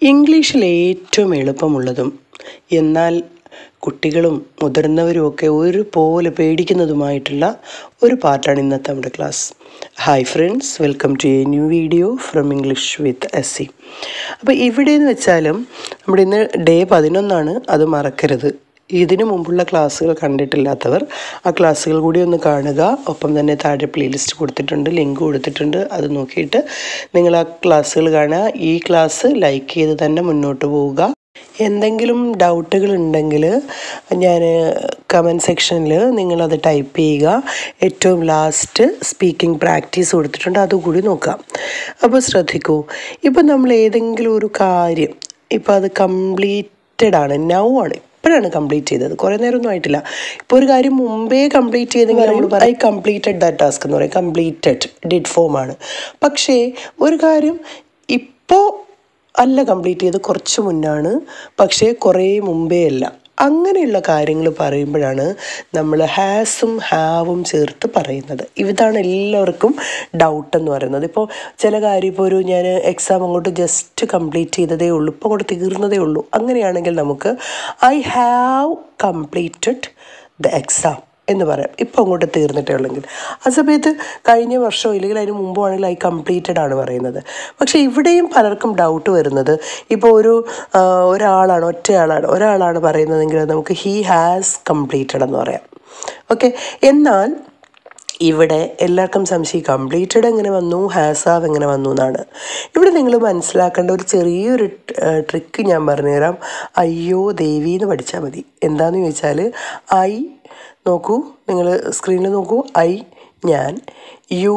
ഇംഗ്ലീഷിൽ ഏറ്റവും എളുപ്പമുള്ളതും എന്നാൽ കുട്ടികളും മുതിർന്നവരും ഒക്കെ ഒരുപോലെ പേടിക്കുന്നതുമായിട്ടുള്ള ഒരു പാർട്ടാണ് ഇന്നത്തെ നമ്മുടെ class hi friends welcome to a new video from English with S C അപ്പോൾ ഇവിടെ എന്ന് വെച്ചാലും നമ്മുടെ ഇന്ന് ഡേ പതിനൊന്നാണ് അത് മറക്കരുത് ഇതിനു മുമ്പുള്ള ക്ലാസ്സുകൾ കണ്ടിട്ടില്ലാത്തവർ ആ ക്ലാസ്സുകൾ കൂടി ഒന്ന് കാണുക ഒപ്പം തന്നെ താഴെ പ്ലേലിസ്റ്റ് കൊടുത്തിട്ടുണ്ട് ലിങ്ക് കൊടുത്തിട്ടുണ്ട് അത് നോക്കിയിട്ട് നിങ്ങൾ ആ ക്ലാസ്സുകൾ കാണുക ഈ ക്ലാസ് ലൈക്ക് ചെയ്ത് തന്നെ മുന്നോട്ട് പോവുക എന്തെങ്കിലും ഡൗട്ടുകൾ ഉണ്ടെങ്കിൽ ഞാൻ കമൻറ്റ് സെക്ഷനിൽ നിങ്ങളത് ടൈപ്പ് ചെയ്യുക ഏറ്റവും ലാസ്റ്റ് സ്പീക്കിംഗ് പ്രാക്ടീസ് കൊടുത്തിട്ടുണ്ട് അതുകൂടി നോക്കാം അപ്പോൾ ശ്രദ്ധിക്കൂ ഇപ്പം നമ്മൾ ഏതെങ്കിലും ഒരു കാര്യം ഇപ്പോൾ അത് കംപ്ലീറ്റഡ് ആണ് നൗ ആണ് ഇപ്പോഴാണ് കംപ്ലീറ്റ് ചെയ്തത് കുറേ നേരമൊന്നും ആയിട്ടില്ല ഇപ്പോൾ ഒരു കാര്യം മുമ്പേ കംപ്ലീറ്റ് ചെയ്തെങ്കിൽ നമ്മൾ പറയും ഐ കംപ്ലീറ്റഡ് ദാറ്റ് ടാസ്ക് എന്ന് പറയും കംപ്ലീറ്റഡ് ഡിഡ് ഫോം ആണ് പക്ഷേ ഒരു കാര്യം ഇപ്പോൾ അല്ല കംപ്ലീറ്റ് ചെയ്ത് കുറച്ച് മുന്നാണ് പക്ഷേ കുറേ മുമ്പേ അല്ല അങ്ങനെയുള്ള കാര്യങ്ങൾ പറയുമ്പോഴാണ് നമ്മൾ ഹാസും ഹാവും ചേർത്ത് പറയുന്നത് ഇതാണ് എല്ലാവർക്കും ഡൗട്ട് എന്ന് പറയുന്നത് ഇപ്പോൾ ചില കാര്യം ഇപ്പോൾ ഒരു ഞാൻ എക്സാം അങ്ങോട്ട് ജസ്റ്റ് കംപ്ലീറ്റ് ചെയ്തതേ ഉള്ളൂ ഇപ്പോൾ അങ്ങോട്ട് തീർന്നതേ ഉള്ളൂ അങ്ങനെയാണെങ്കിൽ നമുക്ക് I have completed the exam എന്ന് പറയാം ഇപ്പോൾ അങ്ങോട്ട് തീർന്നിട്ടേ ഉള്ളെങ്കിൽ ആ സമയത്ത് കഴിഞ്ഞ വർഷമോ ഇല്ലെങ്കിൽ അതിന് മുമ്പോ ആണെങ്കിൽ ഐ കംപ്ലീറ്റഡ് ആണ് പറയുന്നത് പക്ഷേ ഇവിടെയും പലർക്കും ഡൗട്ട് വരുന്നത് ഇപ്പോൾ ഒരു ആ, ഒരാളാണ് ഒറ്റയാളാണ് ഒരാളാണ് പറയുന്നതെങ്കിൽ നമുക്ക് ഹീ ഹാസ് കംപ്ലീറ്റഡ് എന്ന് പറയാം ഓക്കെ എന്നാൽ ഇവിടെ എല്ലാവർക്കും സംശയം കംപ്ലീറ്റഡ് എങ്ങനെ വന്നു ഹാസ് ഹാവ് എങ്ങനെ വന്നു എന്നാണ് ഇവിടെ നിങ്ങൾ മനസ്സിലാക്കേണ്ട ഒരു ചെറിയൊരു ട്രിക്ക് ഞാൻ പറഞ്ഞുതരാം അയ്യോ ദേവി എന്ന് പഠിച്ചാൽ മതി എന്താന്ന് ചോദിച്ചാൽ ഐ നോക്കൂ നിങ്ങൾ സ്ക്രീനിൽ നോക്കൂ ഐ ഞാൻ യു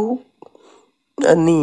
നീ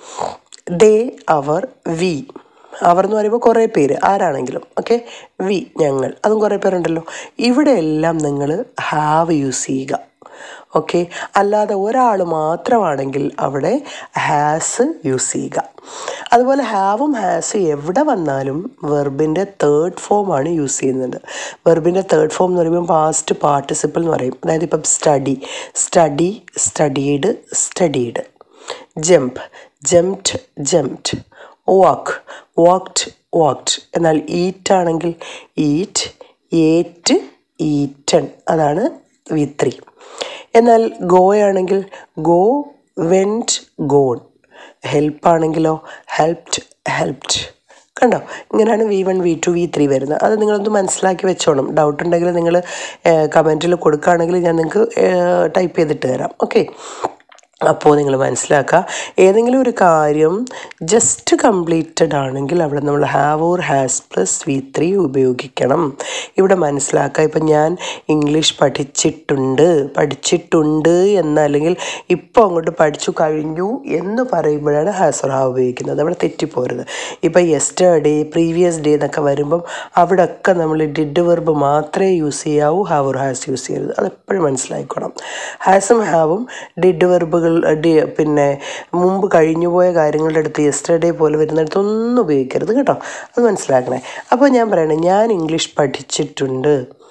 ദേ അവർ വി അവർ എന്ന് പറയുമ്പോൾ കുറേ പേര് ആരാണെങ്കിലും ഓക്കെ വി ഞങ്ങൾ അതും കുറേ പേരുണ്ടല്ലോ ഇവിടെ എല്ലാം നിങ്ങൾ ഹാവ് യൂസ് ചെയ്യുക ഓക്കെ അല്ലാതെ ഒരാൾ മാത്രമാണെങ്കിൽ അവിടെ ഹാസ് യൂസ് ചെയ്യുക അതുപോലെ ഹാവും ഹാസ് എവിടെ വന്നാലും വെർബിൻ്റെ തേർഡ് ഫോമാണ് യൂസ് ചെയ്യുന്നത് വെർബിൻ്റെ തേർഡ് ഫോം എന്ന് പറയുമ്പോൾ പാസ്റ്റ് പാർട്ടിസിപ്പിൾ എന്ന് പറയും അതായത് ഇപ്പം study study studied studied jump jumped jumped walk walked walked എന്നാൽ ഈറ്റ് ആണെങ്കിൽ ഈറ്റ് ഏറ്റ് ഈറ്റൺ അതാണ് വി ത്രീ എന്നാൽ ഗോ ആണെങ്കിൽ ഗോ വെൻറ്റ് ഗോൺ ഹെൽപ്പ് ആണെങ്കിലോ ഹെൽപ്ഡ് ഹെൽപ്ഡ് കണ്ടോ ഇങ്ങനെയാണ് V one V two V three വരുന്നത് അത് നിങ്ങളൊന്ന് മനസ്സിലാക്കി വെച്ചോണം ഡൗട്ട് ഉണ്ടെങ്കിൽ നിങ്ങൾ കമൻറ്റിൽ കൊടുക്കുകയാണെങ്കിൽ ഞാൻ നിങ്ങൾക്ക് ടൈപ്പ് ചെയ്തിട്ട് തരാം ഓക്കെ അപ്പോൾ നിങ്ങൾ മനസ്സിലാക്കുക ഏതെങ്കിലും ഒരു കാര്യം ജസ്റ്റ് കംപ്ലീറ്റഡ് ആണെങ്കിൽ അവിടെ നമ്മൾ have or has plus V three ഉപയോഗിക്കണം ഇവിടെ മനസ്സിലാക്കുക ഇപ്പം ഞാൻ ഇംഗ്ലീഷ് പഠിച്ചിട്ടുണ്ട് പഠിച്ചിട്ടുണ്ട് എന്ന് അല്ലെങ്കിൽ ഇപ്പോൾ അങ്ങോട്ട് പഠിച്ചു കഴിഞ്ഞു എന്ന് പറയുമ്പോഴാണ് ഹാസ് ഓർ ഹാവ് ഉപയോഗിക്കുന്നത് അവിടെ തെറ്റിപ്പോരുത് ഇപ്പം യെസ്റ്റർഡേ പ്രീവിയസ് ഡേ എന്നൊക്കെ വരുമ്പം അവിടെയൊക്കെ നമ്മൾ ഡിഡ് വെർബ് മാത്രമേ യൂസ് ചെയ്യാവൂ ഹാവ് ഓർ ഹാസ് യൂസ് ചെയ്യരുത് അതെപ്പോഴും മനസ്സിലായിക്കോണം ഹാസും ഹാവും ഡിഡ് വെർബുകൾ ഡി പിന്നെ മുമ്പ് കഴിഞ്ഞു പോയ കാര്യങ്ങളുടെ അടുത്ത് യെസ്റ്റർഡേ പോലെ വരുന്നിടത്ത് ഒന്നും ഉപയോഗിക്കരുത് കേട്ടോ അത് മനസ്സിലാക്കണേ അപ്പോൾ ഞാൻ പറയണേ ഞാൻ ഇംഗ്ലീഷ് പഠിച്ചിട്ടുണ്ട്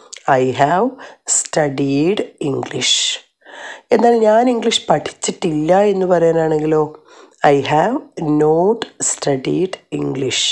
ഐ ഹാവ് സ്റ്റഡീഡ് ഇംഗ്ലീഷ് എന്നാൽ ഞാൻ ഇംഗ്ലീഷ് പഠിച്ചിട്ടില്ല എന്ന് പറയാനാണെങ്കിലോ I have not studied English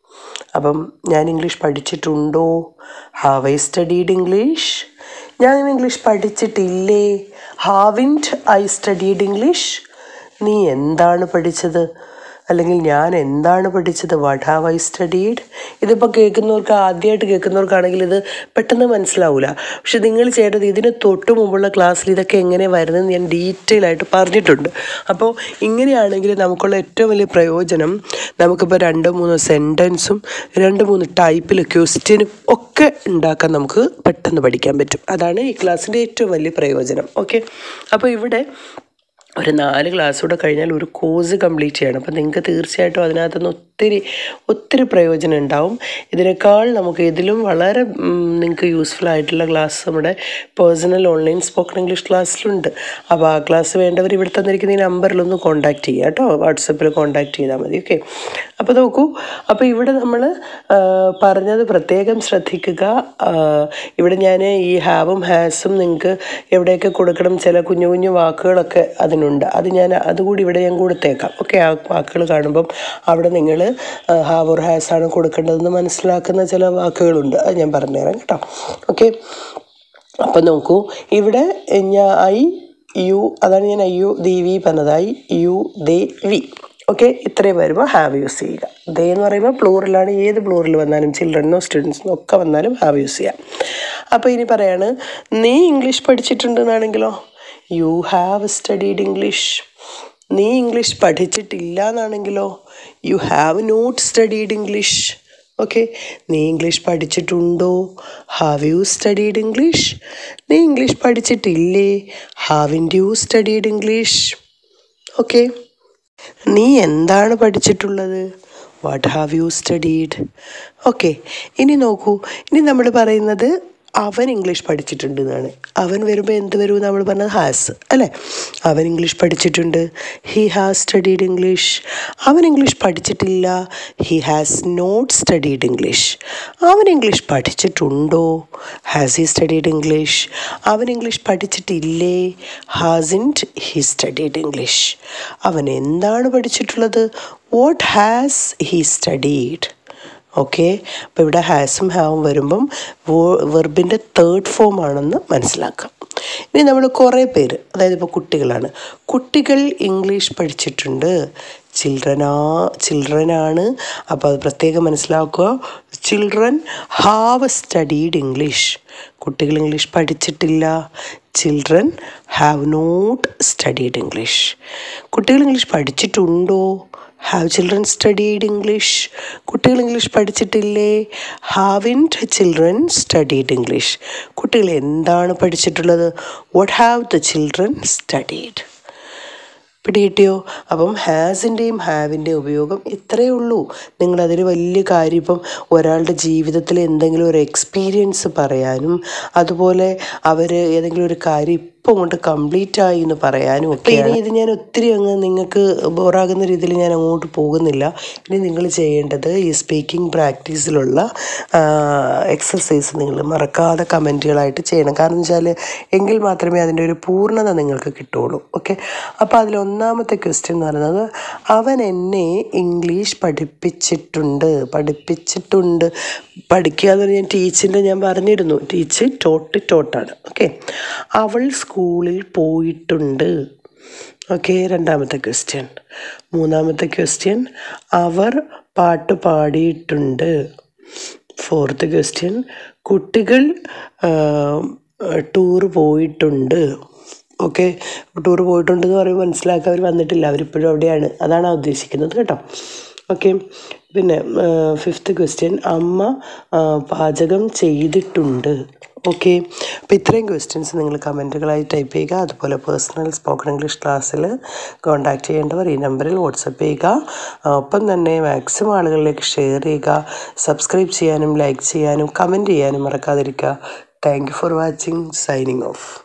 അപ്പം ഞാൻ ഇംഗ്ലീഷ് പഠിച്ചിട്ടുണ്ടോ ഹാവ് ഐ സ്റ്റഡീഡ് ഇംഗ്ലീഷ് ഞാൻ ഇംഗ്ലീഷ് പഠിച്ചിട്ടില്ലേ ഹാവിൻറ്റ് ഐ സ്റ്റഡീഡ് ഇംഗ്ലീഷ് നീ എന്താണ് പഠിച്ചത് അല്ലെങ്കിൽ ഞാൻ എന്താണ് പഠിച്ചത് വാട്ട് ഹാവ് ഐ സ്റ്റഡീഡ് ഇതിപ്പോൾ കേൾക്കുന്നവർക്ക് ആദ്യമായിട്ട് കേൾക്കുന്നവർക്കാണെങ്കിൽ ഇത് പെട്ടെന്ന് മനസ്സിലാവില്ല പക്ഷെ നിങ്ങൾ ചെയ്യേണ്ടത് ഇതിന് തൊട്ട് മുമ്പുള്ള ക്ലാസ്സിൽ ഇതൊക്കെ എങ്ങനെ വരുന്നതെന്ന് ഞാൻ ഡീറ്റെയിൽ ആയിട്ട് പറഞ്ഞിട്ടുണ്ട് അപ്പോൾ ഇങ്ങനെയാണെങ്കിൽ നമുക്കുള്ള ഏറ്റവും വലിയ പ്രയോജനം നമുക്കിപ്പോൾ രണ്ട് മൂന്ന് സെൻറ്റൻസും രണ്ട് മൂന്ന് ടൈപ്പിൽ ക്വസ്റ്റ്യനും ഒക്കെ ഉണ്ടാക്കാൻ നമുക്ക് പെട്ടെന്ന് പഠിക്കാൻ പറ്റും അതാണ് ഈ ക്ലാസ്സിൻ്റെ ഏറ്റവും വലിയ പ്രയോജനം ഓക്കെ അപ്പോൾ ഇവിടെ ഒരു നാല് ക്ലാസ് കൂടെ കഴിഞ്ഞാൽ ഒരു കോഴ്സ് കംപ്ലീറ്റ് ചെയ്യണം അപ്പം നിങ്ങൾക്ക് തീർച്ചയായിട്ടും അതിനകത്തുനിന്ന് ഒത്തിരി ഒത്തിരി പ്രയോജനം ഉണ്ടാവും ഇതിനേക്കാൾ നമുക്ക് ഇതിലും വളരെ നിങ്ങൾക്ക് യൂസ്ഫുൾ ആയിട്ടുള്ള ക്ലാസ് നമ്മുടെ പേഴ്സണൽ ഓൺലൈൻ സ്പോക്കൺ ഇംഗ്ലീഷ് ക്ലാസ്സിലുണ്ട് അപ്പോൾ ആ ക്ലാസ് വേണ്ടവർ ഇവിടെ തന്നിരിക്കുന്ന ഈ നമ്പറിലൊന്ന് കോൺടാക്റ്റ് ചെയ്യുക കേട്ടോ വാട്സപ്പിൽ കോൺടാക്റ്റ് ചെയ്താൽ മതി ഓക്കെ അപ്പോൾ നോക്കൂ അപ്പോൾ ഇവിടെ നമ്മൾ പറഞ്ഞത് പ്രത്യേകം ശ്രദ്ധിക്കുക ആ, ഇവിടെ ഞാൻ ഈ ഹാവും ഹാസും നിങ്ങൾക്ക് എവിടെയൊക്കെ കൊടുക്കണം ചില കുഞ്ഞു കുഞ്ഞു വാക്കുകളൊക്കെ അതിന് ഉണ്ട് അത് ഞാൻ അതുകൂടി ഇവിടെ ഞാൻ കൊടുത്തേക്കാം ഓക്കെ ആ വാക്കുകൾ കാണുമ്പം അവിടെ നിങ്ങൾ ഹാവ് ഓർ ഹാസ് ആണ് കൊടുക്കേണ്ടതെന്ന് മനസ്സിലാക്കുന്ന ചില വാക്കുകളുണ്ട് അത് ഞാൻ പറഞ്ഞുതരാം കേട്ടോ ഓക്കെ അപ്പം നോക്കൂ ഇവിടെ ഞാൻ ഐ യു അതാണ് ഞാൻ ഐ യു ദി വി പറഞ്ഞത് I you they we okay ഇത്രയും വരുമ്പോൾ ഹാവ് യൂസ് ചെയ്യുക ദേ എന്ന് പറയുമ്പോൾ പ്ലൂറലാണ് ഏത് പ്ലൂറിൽ വന്നാലും ചിൽഡ്രനോ സ്റ്റുഡൻസിനോ ഒക്കെ വന്നാലും ഹാവ് യൂസ് ചെയ്യാം അപ്പോൾ ഇനി പറയാണ് നീ ഇംഗ്ലീഷ് പഠിച്ചിട്ടുണ്ടെന്നാണെങ്കിലോ യു ഹാവ് സ്റ്റഡീഡ് ഇംഗ്ലീഷ് നീ ഇംഗ്ലീഷ് പഠിച്ചിട്ടില്ല എന്നാണെങ്കിലോ you have not studied English okay നീ ഇംഗ്ലീഷ് പഠിച്ചിട്ടുണ്ടോ ഹാവ് യു സ്റ്റഡീഡ് ഇംഗ്ലീഷ് നീ ഇംഗ്ലീഷ് പഠിച്ചിട്ടില്ലേ haven't you studied English okay നീ എന്താണ് പഠിച്ചിട്ടുള്ളത് what have you studied okay ഇനി നോക്കൂ ഇനി നമ്മൾ പറയുന്നത് അവൻ ഇംഗ്ലീഷ് പഠിച്ചിട്ടുണ്ട് എന്നാണ് അവൻ വരുമ്പോൾ എന്ത് വരും നമ്മൾ പറഞ്ഞത് ഹാസ് അല്ലേ അവൻ ഇംഗ്ലീഷ് പഠിച്ചിട്ടുണ്ട് ഹി ഹാസ് സ്റ്റഡീഡ് ഇംഗ്ലീഷ് അവൻ ഇംഗ്ലീഷ് പഠിച്ചിട്ടില്ല he has not studied English അവൻ ഇംഗ്ലീഷ് പഠിച്ചിട്ടുണ്ടോ ഹാസ് ഹി സ്റ്റഡീഡ് ഇംഗ്ലീഷ് അവൻ ഇംഗ്ലീഷ് പഠിച്ചിട്ടില്ലേ ഹാസിൻറ്റ് ഹി സ്റ്റഡീഡ് ഇംഗ്ലീഷ് അവൻ എന്താണ് പഠിച്ചിട്ടുള്ളത് what has he studied okay അപ്പോൾ ഇവിടെ ഹാസും ഹാവും വരുമ്പം വെർബിൻ്റെ തേർഡ് ഫോം ആണെന്ന് മനസ്സിലാക്കാം ഇനി നമ്മൾ കുറേ പേര് അതായത് ഇപ്പോൾ കുട്ടികളാണ് കുട്ടികൾ ഇംഗ്ലീഷ് പഠിച്ചിട്ടുണ്ട് ചിൽഡ്രനാ ചിൽഡ്രനാണ് അപ്പോൾ അത് പ്രത്യേകം മനസ്സിലാക്കുക ചിൽഡ്രൻ ഹാവ് സ്റ്റഡീഡ് ഇംഗ്ലീഷ് കുട്ടികൾ ഇംഗ്ലീഷ് പഠിച്ചിട്ടില്ല children have not studied English കുട്ടികൾ ഇംഗ്ലീഷ് പഠിച്ചിട്ടുണ്ടോ ഹാവ് ചിൽഡ്രൻ സ്റ്റഡീഡ് ഇംഗ്ലീഷ് കുട്ടികൾ ഇംഗ്ലീഷ് പഠിച്ചിട്ടില്ലേ ഹാവിൻറ്റ് ചിൽഡ്രൻ സ്റ്റഡീഡ് ഇംഗ്ലീഷ് കുട്ടികൾ എന്താണ് പഠിച്ചിട്ടുള്ളത് what have the children studied പിടികിട്ടിയോ അപ്പം ഹാസിൻ്റെയും ഹാവിൻ്റെയും ഉപയോഗം ഇത്രയേ ഉള്ളൂ നിങ്ങളതിൽ വലിയ കാര്യം ഇപ്പം ഒരാളുടെ ജീവിതത്തിൽ എന്തെങ്കിലും ഒരു എക്സ്പീരിയൻസ് പറയാനും അതുപോലെ അവർ ഏതെങ്കിലും ഒരു കാര്യം ഇപ്പം കൊണ്ട് കംപ്ലീറ്റ് ആയി എന്ന് പറയാനും ഒക്കെ ഇനി ഇത് ഞാൻ ഒത്തിരി അങ്ങ് നിങ്ങൾക്ക് ബോറാകുന്ന രീതിയിൽ ഞാൻ അങ്ങോട്ട് പോകുന്നില്ല ഇനി നിങ്ങൾ ചെയ്യേണ്ടത് ഈ സ്പീക്കിംഗ് പ്രാക്ടീസിലുള്ള എക്സസൈസ് നിങ്ങൾ മറക്കാതെ കമൻറ്റുകളായിട്ട് ചെയ്യണം കാരണം വെച്ചാൽ എങ്കിൽ മാത്രമേ അതിൻ്റെ ഒരു പൂർണ്ണത നിങ്ങൾക്ക് കിട്ടുള്ളൂ ഓക്കെ അപ്പോൾ അതിൽ ഒന്നാമത്തെ ക്വസ്റ്റ്യൻ എന്ന് പറയുന്നത് അവൻ എന്നെ ഇംഗ്ലീഷ് പഠിപ്പിച്ചിട്ടുണ്ട് പഠിപ്പിച്ചിട്ടുണ്ട് പഠിക്കുക എന്ന് പറഞ്ഞാൽ ടീച്ചിൻ്റെ ഞാൻ പറഞ്ഞിരുന്നു ടീച്ച് ടോട്ട് ടോട്ടാണ് ഓക്കെ അവൾ സ്കൂളിൽ പോയിട്ടുണ്ട് ഓക്കെ രണ്ടാമത്തെ ക്വസ്റ്റ്യൻ മൂന്നാമത്തെ ക്വസ്റ്റ്യൻ അവർ പാട്ട് പാടിയിട്ടുണ്ട് ഫോർത്ത് ക്വസ്റ്റ്യൻ കുട്ടികൾ ടൂർ പോയിട്ടുണ്ട് ഓക്കെ ടൂർ പോയിട്ടുണ്ടെന്ന് പറയുമ്പോൾ മനസ്സിലാക്കാൻ അവർ വന്നിട്ടില്ല അവരിപ്പോഴും അവിടെയാണ് അതാണ് ആ ഉദ്ദേശിക്കുന്നത് കേട്ടോ ഓക്കെ പിന്നെ ഫിഫ്ത്ത് ക്വസ്റ്റ്യൻ അമ്മ പാചകം ചെയ്തിട്ടുണ്ട് ഓക്കെ അപ്പോൾ ഇത്രയും ക്വസ്റ്റ്യൻസ് നിങ്ങൾ കമൻറ്റുകളായി ടൈപ്പ് ചെയ്യുക അതുപോലെ പേഴ്സണൽ സ്പോക്കൺ ഇംഗ്ലീഷ് ക്ലാസ്സിൽ കോൺടാക്റ്റ് ചെയ്യേണ്ടവർ ഈ നമ്പറിൽ വാട്സപ്പ് ചെയ്യുക ഒപ്പം തന്നെ മാക്സിമം ആളുകളിലേക്ക് ഷെയർ ചെയ്യുക സബ്സ്ക്രൈബ് ചെയ്യാനും ലൈക്ക് ചെയ്യാനും കമൻറ്റ് ചെയ്യാനും മറക്കാതിരിക്കുക thank you for watching signing of